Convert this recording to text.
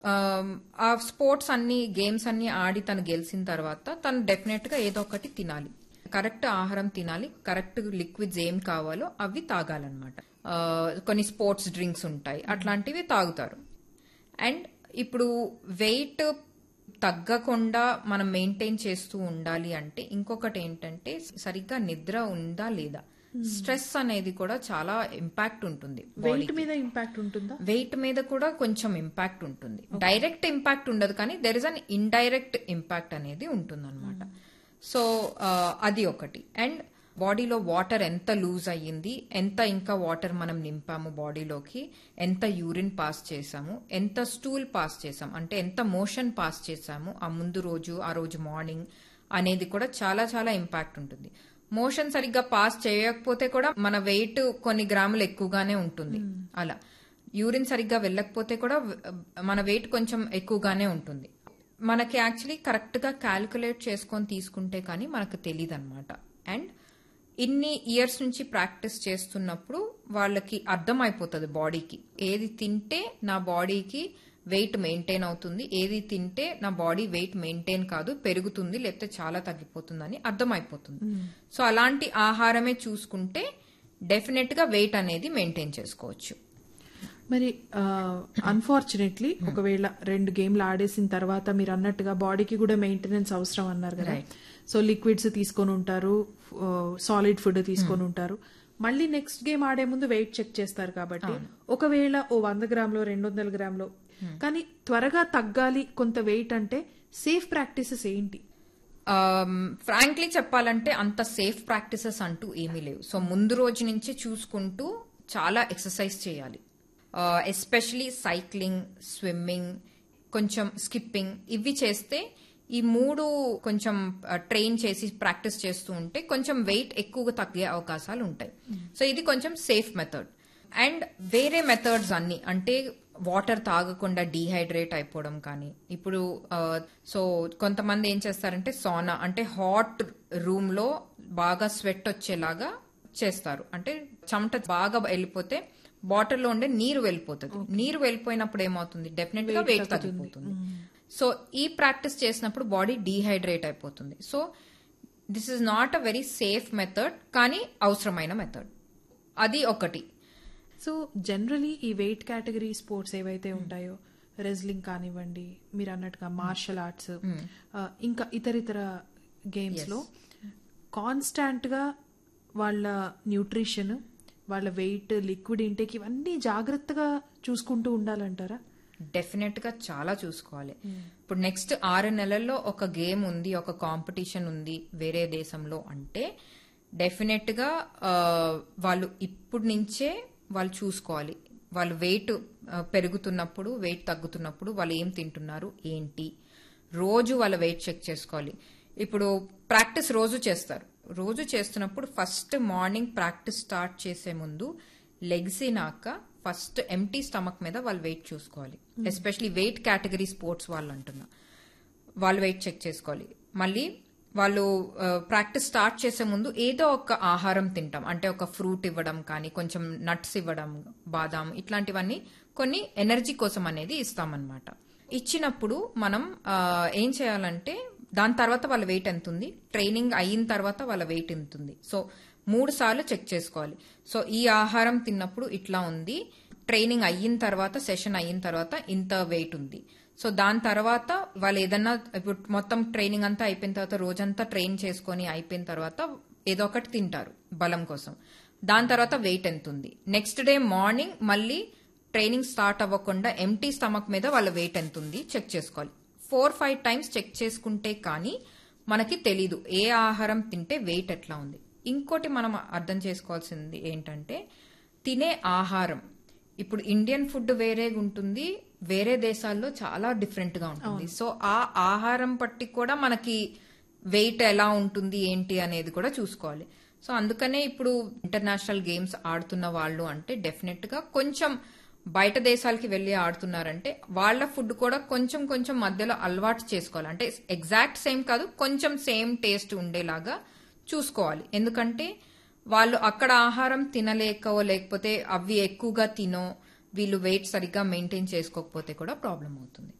ఆమ్, ఆ స్పోర్ట్స్ అన్ని గేమ్స్ అన్ని ఆడి తను గెలిచిన తర్వాత తను డెఫినెట్ గా ఏదో ఒకటి తినాలి కరెక్ట్ ఆహారం తినాలి కరెక్ట్ లిక్విడ్స్ ఏం కావాలో అవి తాగాలన్నమాట ఆ, కొన్ని స్పోర్ట్స్ డ్రింక్స్ ఉంటాయి అట్లాంటివి తాగుతారు అండ్ ఇప్పుడు వెయిట్ తగ్గకుండా మనం మెయింటైన్ చేస్తూ ఉండాలి అంటే ఇంకొకటి ఏంటంటే సరిగ్గా నిద్ర ఉందా లేదా స్ట్రెస్ అనేది కూడా చాలా ఇంపాక్ట్ ఉంటుంది వెయిట్ మీద ఇంపాక్ట్ ఉంటుందా వెయిట్ మీద కూడా కొంచెం ఇంపాక్ట్ ఉంటుంది డైరెక్ట్ ఇంపాక్ట్ ఉండదు కానీ there is an indirect impact అనేది ఉంటుంది అనమాట సో అది ఒకటి అండ్ బాడీలో వాటర్ ఎంత లూజ్ అయ్యింది ఎంత ఇంకా వాటర్ మనం నింపాము బాడీలోకి ఎంత యూరిన్ పాస్ చేసాము ఎంత స్టూల్ పాస్ చేసాము అంటే ఎంత మోషన్ పాస్ చేసాము ఆ ముందు రోజు ఆ రోజు మార్నింగ్ అనేది కూడా చాలా చాలా ఇంపాక్ట్ ఉంటుంది మోషన్ సరిగ్గా పాస్ చేయకపోతే కూడా మన వెయిట్ కొన్ని గ్రాములు ఎక్కువగానే ఉంటుంది అలా యూరిన్ సరిగ్గా వెళ్ళకపోతే కూడా మన వెయిట్ కొంచెం ఎక్కువగానే ఉంటుంది మనకి యాక్చువల్లీ కరెక్ట్ గా క్యాల్కులేట్ చేసుకొని తీసుకుంటే కానీ మనకు తెలియదు అనమాట అండ్ ఇన్ని ఇయర్స్ నుంచి ప్రాక్టీస్ చేస్తున్నప్పుడు వాళ్ళకి అర్థమైపోతుంది బాడీకి ఏది తింటే నా బాడీకి వెయిట్ మెయింటైన్ అవుతుంది ఏది తింటే నా బాడీ వెయిట్ మెయింటైన్ కాదు పెరుగుతుంది లేకపోతే చాలా తగ్గిపోతుందని అర్థమైపోతుంది సో అలాంటి ఆహారమే చూసుకుంటే డెఫినెట్ గా వెయిట్ అనేది మెయింటైన్ చేసుకోవచ్చు మరి అన్ఫార్చునేట్లీ ఒకవేళ రెండు గేమ్లు ఆడేసిన తర్వాత మీరు అన్నట్టుగా బాడీకి కూడా మెయింటెనెన్స్ అవసరం అన్నారు కదా సో లిక్విడ్స్ తీసుకొని ఉంటారు సాలిడ్ ఫుడ్ తీసుకొని ఉంటారు మళ్ళీ నెక్స్ట్ గేమ్ ఆడే ముందు వెయిట్ చెక్ చేస్తారు కాబట్టి ఒకవేళ ఓ వంద గ్రాములో రెండు వందల గ్రాములో కానీ త్వరగా తగ్గాలి కొంత వెయిట్ అంటే సేఫ్ ప్రాక్టీసెస్ ఏంటి ఫ్రాంక్లీ చెప్పాలంటే అంత సేఫ్ ప్రాక్టీసెస్ అంటూ ఏమీ లేవు సో ముందు రోజు నుంచి చూసుకుంటూ చాలా ఎక్సర్సైజ్ చేయాలి ఎస్పెషలీ సైక్లింగ్ స్విమ్మింగ్ కొంచెం స్కిప్పింగ్ ఇవి చేస్తే ఈ మూడు కొంచెం ట్రైన్ చేసి ప్రాక్టీస్ చేస్తూ ఉంటే కొంచెం వెయిట్ ఎక్కువగా తగ్గే అవకాశాలు ఉంటాయి సో ఇది కొంచెం సేఫ్ మెథడ్ అండ్ వేరే మెథడ్స్ అన్ని అంటే వాటర్ తాగకుండా డీహైడ్రేట్ అయిపోవడం కానీ ఇప్పుడు సో కొంతమంది ఏం చేస్తారంటే సోనా అంటే హాట్ రూమ్ లో బాగా స్వెట్ వచ్చేలాగా చేస్తారు అంటే చెమట బాగా వెళ్ళిపోతే బాటిల్లో ఉండే నీరు వెళ్ళిపోతుంది నీరు వెళ్ళిపోయినప్పుడు ఏమవుతుంది డెఫినెట్ గా వెయిట్ తగ్గిపోతుంది సో ఈ ప్రాక్టీస్ చేసినప్పుడు బాడీ డీహైడ్రేట్ అయిపోతుంది so this is not a very safe method కానీ అవసరమైన మెథడ్ అది ఒకటి సో జనరలీ ఈ వెయిట్ కేటగిరీ స్పోర్ట్స్ ఏవైతే ఉంటాయో రెజ్లింగ్ కానివ్వండి మీరు అన్నట్టుగా మార్షల్ ఆర్ట్స్ ఇంకా ఇతర ఇతర గేమ్స్ లో కాన్స్టాంట్ గా వాళ్ళ న్యూట్రిషన్ వాళ్ళ వెయిట్ లిక్విడ్ ఇంటేక్ ఇవన్నీ జాగ్రత్తగా చూసుకుంటూ ఉండాలంటారా డెఫినెట్ గా చాలా చూసుకోవాలి ఇప్పుడు నెక్స్ట్ ఆరు నెలల్లో ఒక గేమ్ ఉంది ఒక కాంపిటీషన్ ఉంది వేరే దేశంలో అంటే డెఫినెట్ గా వాళ్ళు ఇప్పుడు నుంచే వాళ్ళు చూసుకోవాలి వాళ్ళు వెయిట్ పెరుగుతున్నప్పుడు వెయిట్ తగ్గుతున్నప్పుడు వాళ్ళు ఏం తింటున్నారు ఏంటి రోజు వాళ్ళ వెయిట్ చెక్ చేసుకోవాలి ఇప్పుడు ప్రాక్టీస్ రోజు చేస్తారు రోజు చేస్తున్నప్పుడు ఫస్ట్ మార్నింగ్ ప్రాక్టీస్ స్టార్ట్ చేసే ముందు లెగ్సినాక ఫస్ట్ ఎంటీ స్టమక్ మీద వాళ్ళు వెయిట్ చూసుకోవాలి ఎస్పెషలీ వెయిట్ కేటగిరీ స్పోర్ట్స్ వాళ్ళు అంటున్నా వాళ్ళు వెయిట్ చెక్ చేసుకోవాలి మళ్ళీ వాళ్ళు ప్రాక్టీస్ స్టార్ట్ చేసే ముందు ఏదో ఒక ఆహారం తింటాం అంటే ఒక ఫ్రూట్ ఇవ్వడం కానీ కొంచెం నట్స్ ఇవ్వడం బాదాం ఇట్లాంటివన్నీ కొన్ని ఎనర్జీ కోసం అనేది ఇస్తామన్నమాట ఇచ్చినప్పుడు మనం ఏం చేయాలంటే దాని తర్వాత వాళ్ళ వెయిట్ ఎంత ఉంది ట్రైనింగ్ అయిన తర్వాత వాళ్ళ వెయిట్ ఎంత ఉంది సో మూడు సార్లు చెక్ చేసుకోవాలి సో ఈ ఆహారం తిన్నప్పుడు ఇట్లా ఉంది ట్రైనింగ్ అయిన తర్వాత సెషన్ అయిన తర్వాత ఇంత వెయిట్ ఉంది సో దాని తర్వాత వాళ్ళు ఏదన్నా ఇప్పుడు మొత్తం ట్రైనింగ్ అంతా అయిపోయిన తర్వాత రోజంతా ట్రైన్ చేసుకొని అయిపోయిన తర్వాత ఏదో ఒకటి తింటారు బలం కోసం దాని తర్వాత వెయిట్ ఎంత ఉంది నెక్స్ట్ డే మార్నింగ్ మళ్ళీ ట్రైనింగ్ స్టార్ట్ అవ్వకుండా ఎంటీ స్టమక్ మీద వాళ్ళ వెయిట్ ఎంత ఉంది చెక్ చేసుకోవాలి ఫోర్ ఫైవ్ టైమ్స్ చెక్ చేసుకుంటే కానీ మనకి తెలీదు ఏ ఆహారం తింటే వెయిట్ ఎట్లా ఉంది ఇంకోటి మనం అర్థం చేసుకోవాల్సింది ఏంటంటే తినే ఆహారం ఇప్పుడు ఇండియన్ ఫుడ్ వేరేగా ఉంటుంది వేరే దేశాల్లో చాలా డిఫరెంట్ గా ఉంటుంది సో ఆ ఆహారం పట్టి కూడా మనకి వెయిట్ ఎలా ఉంటుంది ఏంటి అనేది కూడా చూసుకోవాలి సో అందుకనే ఇప్పుడు ఇంటర్నేషనల్ గేమ్స్ ఆడుతున్న వాళ్ళు అంటే డెఫినెట్ గా కొంచెం బయట దేశాలకి వెళ్ళి ఆడుతున్నారంటే వాళ్ళ ఫుడ్ కూడా కొంచెం కొంచెం మధ్యలో అలవాటు చేసుకోవాలి అంటే ఎగ్జాక్ట్ సేమ్ కాదు కొంచెం సేమ్ టేస్ట్ ఉండేలాగా చూసుకోవాలి ఎందుకంటే వాళ్ళు అక్కడ ఆహారం తినలేకో లేకపోతే అవి ఎక్కువగా తినో వీళ్ళు వెయిట్ సరిగ్గా మెయింటైన్ చేసుకోకపోతే కూడా ప్రాబ్లం అవుతుంది